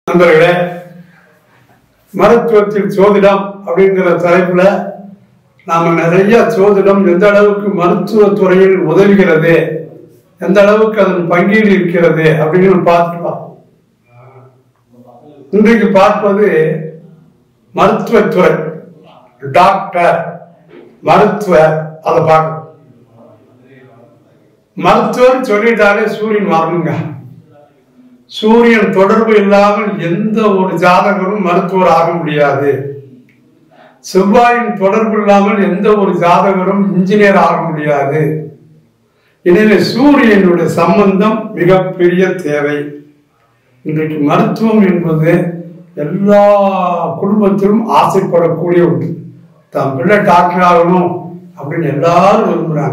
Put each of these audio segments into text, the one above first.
நண்பர்களே மருத்துவத்தில் சோதிடம் அப்படிங்கிற தலைப்புல நாம நிறைய சோதிடம் எந்த அளவுக்கு மருத்துவ துறையில் உதவுகிறது எந்த அளவுக்கு அதன் பங்கீடு இருக்கிறது அப்படின்னு பார்த்துக்கலாம் இன்றைக்கு பார்ப்பது மருத்துவத்துறை டாக்டர் மருத்துவர் அதை பார்க்கணும் மருத்துவர் சொல்லிட்டாலே சூரியன் வரணுங்க சூரியன் தொடர்பு இல்லாமல் எந்த ஒரு ஜாதகரும் மருத்துவர் ஆக முடியாது செவ்வாயின் தொடர்பு இல்லாமல் எந்த ஒரு ஜாதகரும் இன்ஜினியர் ஆக முடியாது எனவே சூரியனுடைய சம்பந்தம் மிகப்பெரிய தேவை இன்றைக்கு மருத்துவம் என்பது எல்லா குடும்பத்திலும் ஆசைப்படக்கூடிய ஒன்று தன் பிள்ளை டாக்டர் ஆகணும் அப்படின்னு எல்லாரும் விரும்புகிறாங்க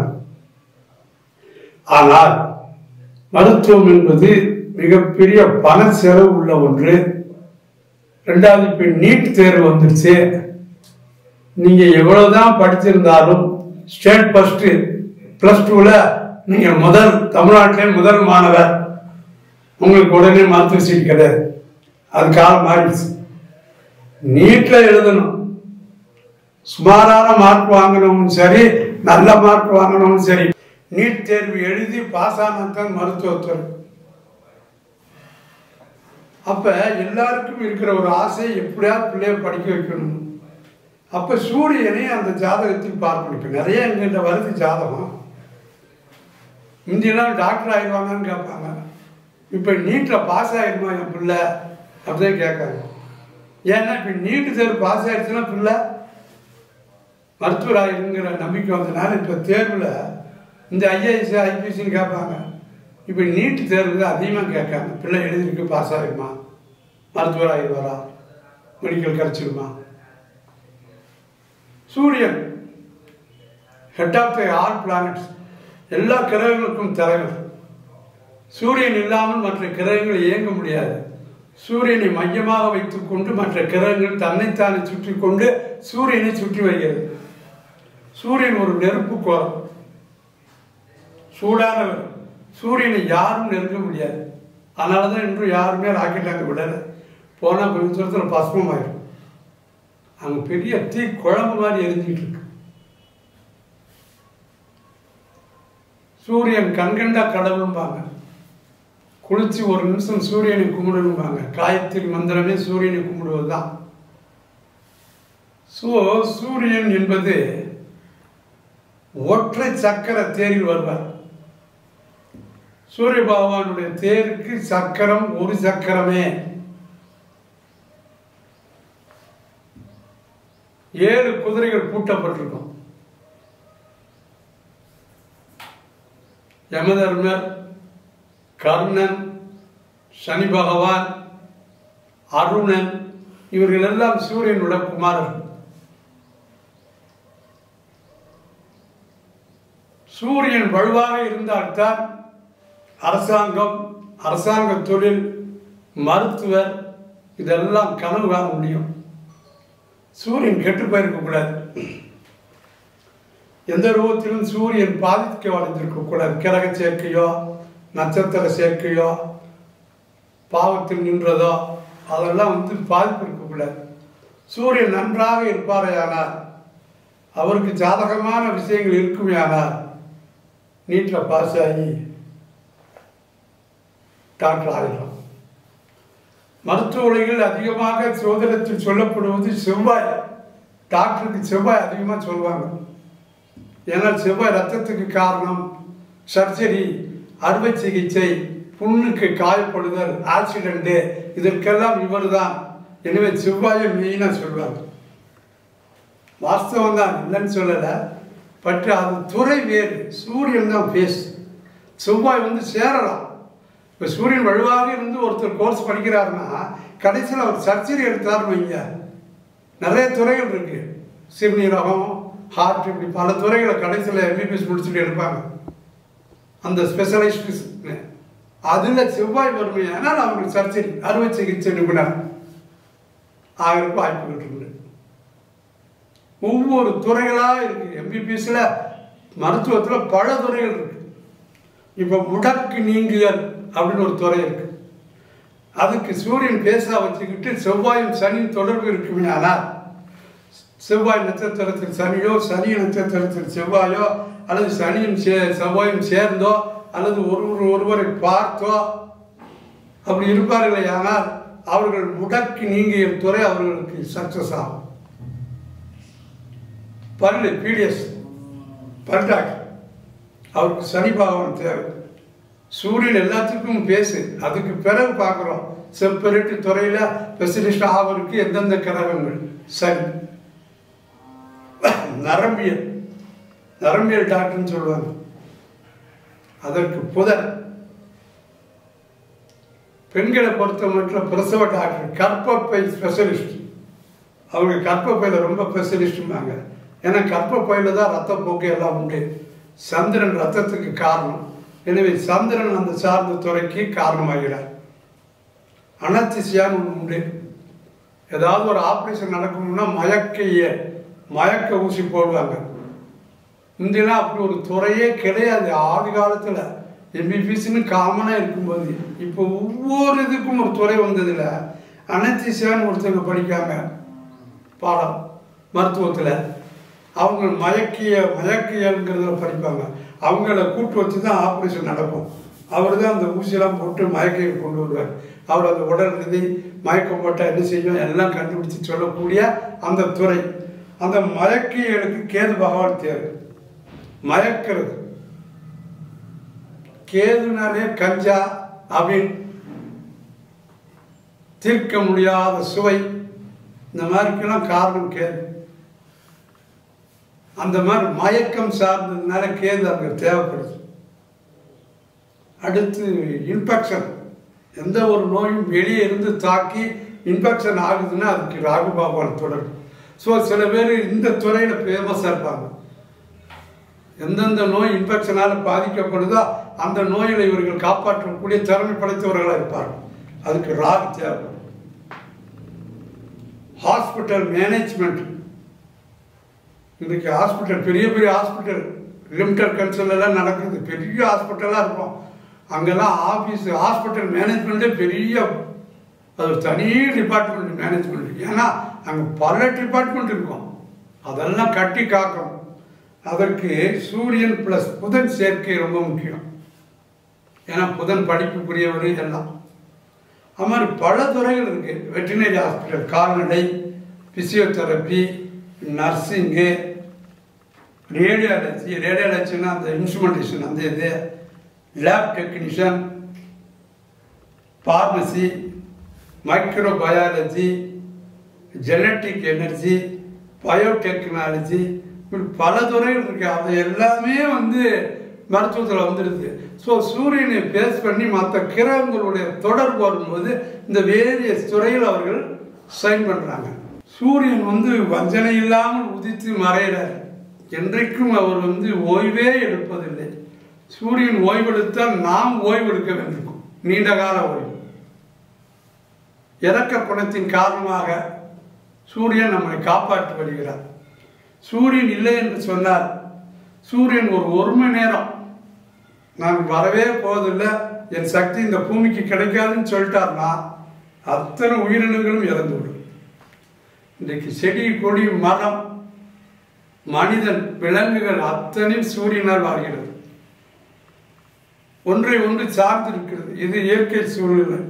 ஆனால் மருத்துவம் என்பது மிகப்பெரிய பண செலவு உள்ள ஒன்று ரெண்டாவது இப்போ நீட் தேர்வு வந்துருச்சு நீங்க எவ்வளவுதான் படிச்சிருந்தாலும் ஸ்டேட் ஃபர்ஸ்ட் பிளஸ் டூல நீங்க முதல் தமிழ்நாட்டிலே முதல் மாணவர் உங்களுக்கு உடனே மருத்துவ சீட் கிடையாது அது காலம் மாறிடுச்சு நீட்ல எழுதணும் சுமாரான மார்க் வாங்கணும் சரி நல்ல மார்க் வாங்கணும் சரி நீட் தேர்வு எழுதி பாஸ் ஆனதான் மருத்துவத்துறை அப்ப எல்லாருக்கும் இருக்கிற ஒரு ஆசை எப்படியாவது பிள்ளைய படிக்க வைக்கணும் அப்ப சூரியனை அந்த ஜாதகத்தில் பார்க்கணும் இப்ப நிறைய எங்கிட்ட வருது ஜாதகம் முந்தியெல்லாம் டாக்டர் ஆயிடுவாங்கன்னு கேட்பாங்க இப்ப நீட்ல பாஸ் ஆயிடுமா என் பிள்ளை அப்படிதான் கேட்காங்க ஏன்னா இப்ப நீட்டு தேர்வு பாஸ் ஆயிடுச்சுன்னா பிள்ளை மருத்துவர் ஆயிருங்கிற நம்பிக்கை வந்தனால இப்ப தேர்வுல இந்த ஐஏஎஸ் ஐபிஎஸ்ன்னு கேட்பாங்க இப்போ நீட் தேர்வு அதிகமாக கேட்காங்க பிள்ளை எழுதிருக்கு பாஸ் ஆகிருமா மருத்துவர் ஆகிடுவாரா மெடிக்கல் கிடைச்சிருமா சூரியன் head of the all planets எல்லா கிரகங்களுக்கும் தலைவர் சூரியன் இல்லாமல் மற்ற கிரகங்கள் இயங்க முடியாது சூரியனை மையமாக வைத்துக்கொண்டு மற்ற கிரகங்கள் தன்னைத்தானே சுற்றி கொண்டு சூரியனை சுற்றி வருகிறது சூரியன் ஒரு நெருப்பு கோரம் சூடானவர் சூரியனை யாரும் நெருங்க முடியாது அதனால தான் இன்றும் யாருமே ராக்கெட் அங்கே விடலை போனால் கொஞ்சம் தூரத்தில் பஸ்மமாயிடும் அங்கே பெரிய தீ குழம்பு மாதிரி எரிஞ்சிட்டு இருக்கு சூரியன் கண்கண்டா கடவுள்பாங்க குளிச்சு ஒரு நிமிஷம் சூரியனை கும்பிடணும்பாங்க காயத்ரி மந்திரமே சூரியனை கும்பிடுவது தான் ஸோ சூரியன் என்பது ஒற்றை சக்கர தேரில் வருவார் சூரிய பகவானுடைய தேருக்கு சக்கரம் ஒரு சக்கரமே ஏழு குதிரைகள் பூட்டப்பட்டிருக்கும் யமதர்மர் கர்ணன் சனி பகவான் அருணன் இவர்கள் எல்லாம் சூரியனோட குமாரர்கள் சூரியன் வலுவாக இருந்தால்தான் அரசாங்கம் அரசாங்க தொழில் மருத்துவர் இதெல்லாம் கனவு காண முடியும் சூரியன் கெட்டு போயிருக்கக்கூடாது எந்த ரூபத்திலும் சூரியன் பாதிக்க அடைந்திருக்கக்கூடாது கிரக சேர்க்கையோ நட்சத்திர சேர்க்கையோ பாவத்தில் நின்றதோ அதெல்லாம் வந்து பாதிப்பு இருக்கக்கூடாது சூரியன் நன்றாக இருப்பாரையானால் அவருக்கு ஜாதகமான விஷயங்கள் இருக்குமே ஆனால் நீட்டில் பாஸ் ஆகி டாக்டர் ஆகிடலாம் மருத்துவ உலகில் அதிகமாக சோதனத்தில் சொல்லப்படுவது செவ்வாய் டாக்டருக்கு செவ்வாய் அதிகமாக சொல்லுவாங்க ஏன்னா செவ்வாய் ரத்தத்துக்கு காரணம் சர்ஜரி அறுவை சிகிச்சை புண்ணுக்கு காயப்படுதல் ஆக்சிடென்ட்டு இதற்கெல்லாம் இவர் தான் எனவே செவ்வாயை மெயினாக சொல்வாங்க வாஸ்தவம் தான் இல்லைன்னு சொல்லலை பட் அது துறை வேறு சூரியன் தான் பேஸ் செவ்வாய் வந்து சேரலாம் இப்போ சூரியன் வலுவாக இருந்து ஒருத்தர் கோர்ஸ் படிக்கிறாருன்னா கடைசியில் அவர் சர்ஜரி எடுத்தாருன்னு வைங்க நிறைய துறைகள் இருக்கு சிறுநீரகம் ஹார்ட் இப்படி பல துறைகளை கடைசியில் எம்பிபிஎஸ் முடிச்சுட்டு எடுப்பாங்க அந்த ஸ்பெஷலிஸ்ட் அதில் செவ்வாய் வறுமையானால் அவங்களுக்கு சர்ஜரி அறுவை சிகிச்சை நிபுணர் ஆகிறதுக்கு வாய்ப்புகள் இருக்கு ஒவ்வொரு துறைகளாக இருக்கு எம்பிபிஎஸ்ல மருத்துவத்தில் பல துறைகள் இருக்கு இப்போ முடக்கு நீங்குதல் அப்படின்னு ஒரு துறை இருக்கு அதுக்கு சூரியன் பேசா வச்சுக்கிட்டு செவ்வாயும் சனியும் தொடர்பு இருக்குமே ஆனால் செவ்வாய் நட்சத்திரத்தில் சனியோ சனி நட்சத்திரத்தில் செவ்வாயோ அல்லது சனியும் சே செவ்வாயும் சேர்ந்தோ அல்லது ஒருவர் ஒருவரை பார்த்தோ அப்படி இருப்பார்களே ஆனால் அவர்கள் முடக்கி நீங்கிய துறை அவர்களுக்கு சக்சஸ் ஆகும் பல்லு பீடியஸ் பல் டாக்டர் அவருக்கு சனி பகவான் தேவை சூரியன் எல்லாத்துக்கும் பேசு அதுக்கு பிறகு பார்க்குறோம் செப்பரேட்டு துறையில் ஸ்பெஷலிஸ்ட் ஆவருக்கு எந்தெந்த கிரகங்கள் சரி நரம்பியல் நரம்பியல் டாக்டர்னு சொல்லுவாங்க அதற்கு புதன் பெண்களை பொறுத்த மட்டும் பிரசவ டாக்டர் கற்பப்பை ஸ்பெஷலிஸ்ட் அவங்க கற்பப்பையில் ரொம்ப ஸ்பெஷலிஸ்டுமாங்க ஏன்னா கற்பப்பையில் தான் ரத்தப்போக்கு எல்லாம் உண்டு சந்திரன் ரத்தத்துக்கு காரணம் எனவே சந்திரன் அந்த சார்ந்த துறைக்கு காரணமாகிறார் அனஸ்திசியான்னு ஒன்று உண்டு ஏதாவது ஒரு ஆப்ரேஷன் நடக்கணும்னா மயக்கைய மயக்க ஊசி போடுவாங்க முந்திலாம் அப்படி ஒரு துறையே கிடையாது ஆதி காலத்தில் எம்பிபிஎஸ்னு காமனாக இருக்கும்போது இப்போ ஒவ்வொரு இதுக்கும் ஒரு துறை வந்ததில் அனஸ்திசியான்னு ஒருத்தவங்க படிக்காங்க பாடம் மருத்துவத்தில் அவங்க மயக்கிய மயக்கியல்ங்கிறதுல படிப்பாங்க அவங்கள கூட்டு வச்சு தான் ஆப்ரேஷன் நடக்கும் அவர் தான் அந்த ஊசியெல்லாம் போட்டு மயக்கையை கொண்டு வருவார் அவர் அந்த உடல் நிதி மயக்கம் போட்டால் என்ன செய்யும் எல்லாம் கண்டுபிடிச்சு சொல்லக்கூடிய அந்த துறை அந்த மயக்கியலுக்கு கேது பகவான் தேவை மயக்கிறது கேதுனாலே கஞ்சா அப்படின்னு தீர்க்க முடியாத சுவை இந்த மாதிரிக்கெல்லாம் காரணம் கேது அந்த மாதிரி மயக்கம் சார்ந்ததுனால கேது அங்கே தேவைப்படுது அடுத்து இன்ஃபெக்ஷன் எந்த ஒரு நோயும் வெளியே இருந்து தாக்கி இன்ஃபெக்ஷன் ஆகுதுன்னா அதுக்கு ராகு பகவான் தொடரும் ஸோ சில பேர் இந்த துறையில் ஃபேமஸாக இருப்பாங்க எந்தெந்த நோய் இன்ஃபெக்ஷனால் பாதிக்கப்படுதோ அந்த நோயில் இவர்கள் காப்பாற்றக்கூடிய திறமை படைத்தவர்களாக இருப்பார்கள் அதுக்கு ராகு தேவை ஹாஸ்பிட்டல் மேனேஜ்மெண்ட் இன்றைக்கு ஹாஸ்பிட்டல் பெரிய பெரிய ஹாஸ்பிட்டல் லிமிடெட் கன்சல் எல்லாம் நடக்குது பெரிய ஹாஸ்பிட்டலாக இருக்கும் அங்கெல்லாம் ஆஃபீஸ் ஹாஸ்பிட்டல் மேனேஜ்மெண்ட்டே பெரிய அது ஒரு தனி டிபார்ட்மெண்ட் மேனேஜ்மெண்ட் ஏன்னா அங்கே பல டிபார்ட்மெண்ட் இருக்கும் அதெல்லாம் கட்டி காக்கணும் அதற்கு சூரியன் ப்ளஸ் புதன் சேர்க்கை ரொம்ப முக்கியம் ஏன்னா புதன் படிப்புக்குரியவர் எல்லாம் அது மாதிரி பல துறைகள் இருக்குது வெட்டினரி ஹாஸ்பிட்டல் கால்நடை ஃபிசியோதெரப்பி நர்சிங்கு ரேடியாலஜி ரேடியாலஜின்னா அந்த இன்ஸ்ட்ருமெண்டேஷன் அந்த இது lab technician pharmacy microbiology genetic energy biotechnology இப்படி பல துறைகள் இருக்கு அது எல்லாமே வந்து மருத்துவத்தில் வந்துடுது ஸோ சூரியனை பேஸ் பண்ணி மற்ற கிரகங்களுடைய தொடர்பு வரும்போது இந்த வேரியஸ் துறையில் அவர்கள் சைன் பண்ணுறாங்க சூரியன் வந்து வஞ்சனை இல்லாமல் உதித்து மறைகிறார் என்றைக்கும் அவர் வந்து ஓய்வே எடுப்பதில்லை சூரியன் ஓய்வெடுத்தால் நாம் ஓய்வெடுக்க வேண்டியிருக்கும் நீண்ட கால ஓய்வு இறக்க குணத்தின் காரணமாக சூரியன் நம்மை காப்பாற்றி வருகிறார் சூரியன் இல்லை என்று சொன்னார் சூரியன் ஒரு ஒரு மணி நேரம் நான் வரவே போவதில்லை என் சக்தி இந்த பூமிக்கு கிடைக்காதுன்னு சொல்லிட்டார்னா அத்தனை உயிரினங்களும் இறந்துவிடும் இன்றைக்கு செடி கொடி மரம் மனிதன் விலங்குகள் அத்தனையும் சூரியனால் வாழ்கிறது ஒன்றை ஒன்று சார்ந்து இருக்கிறது இது இயற்கை சூழ்நிலை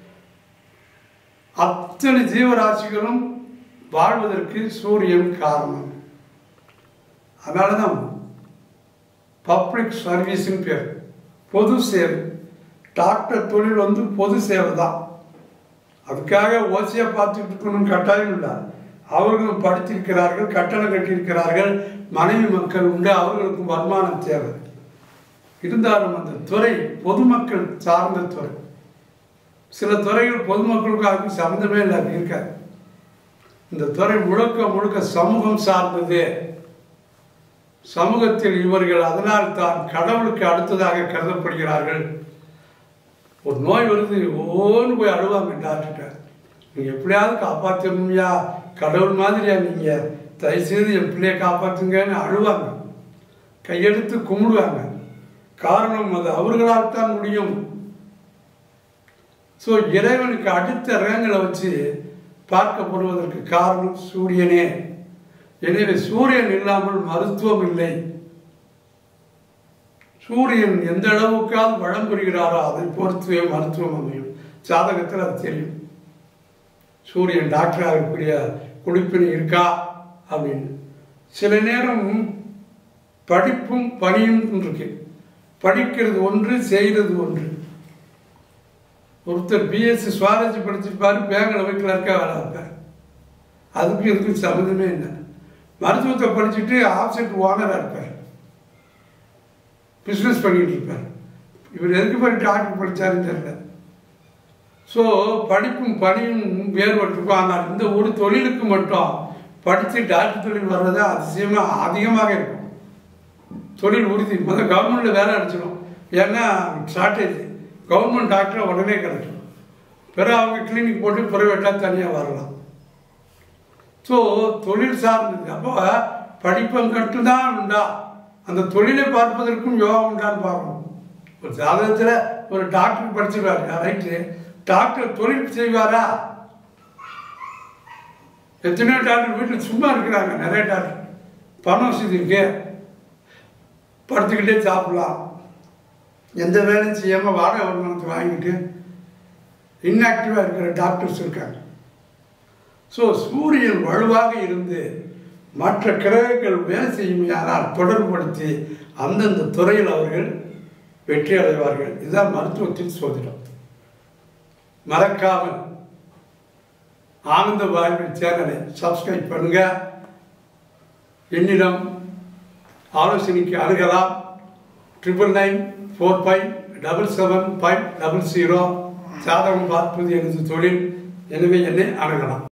அத்தனை ஜீவராசிகளும் வாழ்வதற்கு சூரியன் காரணம் அதனால தான் பப்ளிக் சர்வீஸ்னு பேர் பொது சேவை டாக்டர் தொழில் வந்து பொது சேவை தான் அதுக்காக ஓசியாக பார்த்துட்டு இருக்கணும்னு கட்டாயம் இல்லை அவர்களும் படித்திருக்கிறார்கள் கட்டணம் கட்டியிருக்கிறார்கள் மனைவி மக்கள் உண்டு அவர்களுக்கும் வருமானம் தேவை இருந்தாலும் அந்த துறை பொதுமக்கள் சார்ந்த துறை சில துறைகள் பொதுமக்களுக்கு அதுக்கு சம்மந்தமே இல்லை அது இருக்காது இந்த துறை முழுக்க முழுக்க சமூகம் சார்ந்தது சமூகத்தில் இவர்கள் அதனால் தான் கடவுளுக்கு அடுத்ததாக கருதப்படுகிறார்கள் ஒரு நோய் வருது ஓன்னு போய் அழுவாங்க டாக்டர்கிட்ட நீங்கள் எப்படியாவது காப்பாற்றணும்யா கடவுள் மாதிரியா நீங்கள் தயவுசெய்து என் பிள்ளையை காப்பாற்றுங்கன்னு அழுவாங்க கையெடுத்து கும்பிடுவாங்க காரணம் அது அவர்களால் தான் முடியும் ஸோ இறைவனுக்கு அடுத்த ரேங்களை வச்சு பார்க்கப்படுவதற்கு காரணம் சூரியனே எனவே சூரியன் இல்லாமல் மருத்துவம் இல்லை சூரியன் எந்த அளவுக்காவது வளம் புரிகிறாரோ அதை பொறுத்துவே மருத்துவம் அமையும் ஜாதகத்தில் அது தெரியும் சூரியன் டாக்டர் ஆகக்கூடிய குடிப்பினை இருக்கா அப்படின்னு சில நேரம் படிப்பும் பணியும் இருக்கு படிக்கிறது ஒன்று செய்கிறது ஒன்று ஒருத்தர் பிஎஸ்சி சுவாரஸ்யம் படிச்சிருப்பாரு பேங்கில் போய் கிளர்க்காக வேலை வைப்பார் அதுக்கு இதுக்கு சம்மந்தமே இல்லை மருத்துவத்தை படிச்சுட்டு ஆப்செட் ஓனராக இருப்பார் பிஸ்னஸ் பண்ணிட்டு இருப்பார் இவர் எதுக்கு போய் டாக்டர் படித்தாருன்னு தெரியல ஸோ படிப்பும் பணியும் வேறுபட்டிருக்கும் ஆனால் இந்த ஒரு தொழிலுக்கு மட்டும் படித்து டாக்டர் தொழில் வர்றது அதிசயமாக அதிகமாக இருக்கும் தொழில் உறுதி முதல் கவர்மெண்ட்டில் வேலை அடிச்சிடும் ஏன்னா ஷார்ட்டேஜ் கவர்மெண்ட் டாக்டரை உடனே கிடைக்கும் பிறகு அவங்க கிளினிக் போட்டு ப்ரைவேட்டாக தனியாக வரலாம் ஸோ தொழில் சார்ந்தது அப்போ படிப்பம் மட்டும்தான் உண்டா அந்த தொழிலை பார்ப்பதற்கும் யோகா உண்டான்னு பார்க்கணும் ஒரு ஜாதகத்தில் ஒரு டாக்டர் படிச்சிருவாரு ரைட்டு டாக்டர் தொழில் செய்வாரா எத்தனையோ டாக்டர் வீட்டில் சும்மா இருக்கிறாங்க நிறைய டாக்டர் பணம் வசதி இருக்கு படுத்துக்கிட்டே சாப்பிடலாம் எந்த வேலையும் செய்யாமல் வாடகை வருமானத்தை வாங்கிட்டு இன்ஆக்டிவாக இருக்கிற டாக்டர்ஸ் இருக்காங்க ஸோ சூரியன் வலுவாக இருந்து மற்ற கிரகங்கள் வேலை செய்யும் யாரால் தொடர்புபடுத்தி அந்தந்த துறையில் அவர்கள் வெற்றி அடைவார்கள் இதுதான் மருத்துவத்தின் சோதிடம் மறக்காமல் ஆனந்த வாழ்வில் சேனலை சப்ஸ்கிரைப் பண்ணுங்க என்னிடம் ஆலோசனைக்கு அணுகலாம் triple nine four five double seven five double zero ஜாதகம் பார்ப்பது எனது தொழில் எனவே என்னை அணுகலாம்